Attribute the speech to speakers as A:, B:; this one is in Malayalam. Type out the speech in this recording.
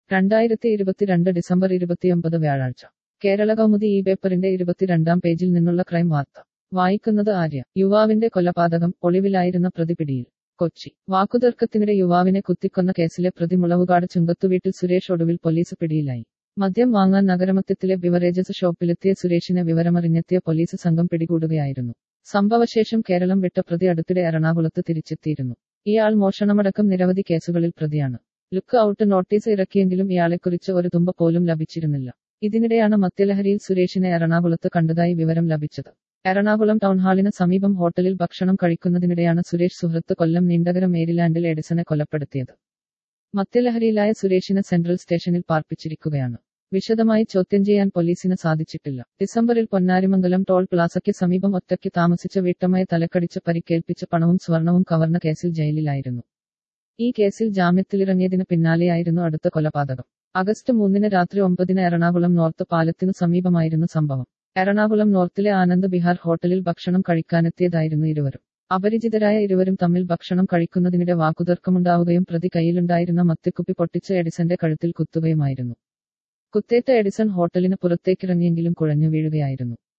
A: രണ്ടായിരത്തി ഇരുപത്തിരണ്ട് ഡിസംബർ ഇരുപത്തിയൊമ്പത് വ്യാഴാഴ്ച കേരള കൗമുദി ഈ പേപ്പറിന്റെ ഇരുപത്തിരണ്ടാം പേജിൽ നിന്നുള്ള ക്രൈം വാർത്ത വായിക്കുന്നത് ആര്യ യുവാവിന്റെ കൊലപാതകം ഒളിവിലായിരുന്ന പ്രതി പിടിയിൽ കൊച്ചി വാക്കുതർക്കത്തിനിടെ യുവാവിനെ കുത്തിക്കൊന്ന കേസിലെ പ്രതി മുളവുകാട് ചുങ്കത്തുവീട്ടിൽ സുരേഷ് ഒടുവിൽ പോലീസ് പിടിയിലായി മദ്യം വാങ്ങാൻ നഗരമത്യത്തിലെ ബിവറേജസ് ഷോപ്പിലെത്തിയ സുരേഷിനെ വിവരമറിഞ്ഞെത്തിയ പോലീസ് സംഘം പിടികൂടുകയായിരുന്നു സംഭവശേഷം കേരളം വിട്ട പ്രതി അടുത്തിടെ എറണാകുളത്ത് തിരിച്ചെത്തിയിരുന്നു ഇയാൾ മോഷണമടക്കം നിരവധി കേസുകളിൽ പ്രതിയാണ് ലുക്ക് ഔട്ട് നോട്ടീസ് ഇറക്കിയെങ്കിലും ഇയാളെക്കുറിച്ച് ഒരു തുമ്പ പോലും ലഭിച്ചിരുന്നില്ല ഇതിനിടെയാണ് മദ്യലഹരിയിൽ സുരേഷിനെ എറണാകുളത്ത് കണ്ടതായി വിവരം ലഭിച്ചത് എറണാകുളം ടൗൺഹാളിന് സമീപം ഹോട്ടലിൽ ഭക്ഷണം കഴിക്കുന്നതിനിടെയാണ് സുരേഷ് സുഹൃത്ത് കൊല്ലം നീണ്ടകര മേരിലാൻഡിൽ എഡിസനെ കൊലപ്പെടുത്തിയത് മദ്യലഹരിയിലായ സുരേഷിനെ സെൻട്രൽ സ്റ്റേഷനിൽ പാർപ്പിച്ചിരിക്കുകയാണ് വിശദമായി ചോദ്യം ചെയ്യാൻ പോലീസിന് സാധിച്ചിട്ടില്ല ഡിസംബറിൽ പൊന്നാരിമംഗലം ടോൾ പ്ലാസയ്ക്ക് സമീപം ഒറ്റയ്ക്ക് താമസിച്ച വീട്ടമ്മയെ തലക്കടിച്ച് പരിക്കേൽപ്പിച്ച പണവും സ്വർണവും കവർന്ന കേസിൽ ജയിലിലായിരുന്നു ഈ കേസിൽ ജാമ്യത്തിലിറങ്ങിയതിന് പിന്നാലെയായിരുന്നു അടുത്ത കൊലപാതകം അഗസ്റ്റ് മൂന്നിന് രാത്രി ഒമ്പതിന് എറണാകുളം നോർത്ത് പാലത്തിനു സമീപമായിരുന്നു സംഭവം എറണാകുളം നോർത്തിലെ ആനന്ദ് ബിഹാർ ഹോട്ടലിൽ ഭക്ഷണം കഴിക്കാനെത്തിയതായിരുന്നു ഇരുവരും അപരിചിതരായ ഇരുവരും തമ്മിൽ ഭക്ഷണം കഴിക്കുന്നതിനിടെ വാക്കുതർക്കമുണ്ടാവുകയും പ്രതി കയ്യിലുണ്ടായിരുന്ന മത്തിക്കുപ്പി പൊട്ടിച്ച് എഡിസന്റെ കഴുത്തിൽ കുത്തുകയുമായിരുന്നു കുത്തേറ്റ എഡിസൺ ഹോട്ടലിന് പുറത്തേക്കിറങ്ങിയെങ്കിലും കുഴഞ്ഞു വീഴുകയായിരുന്നു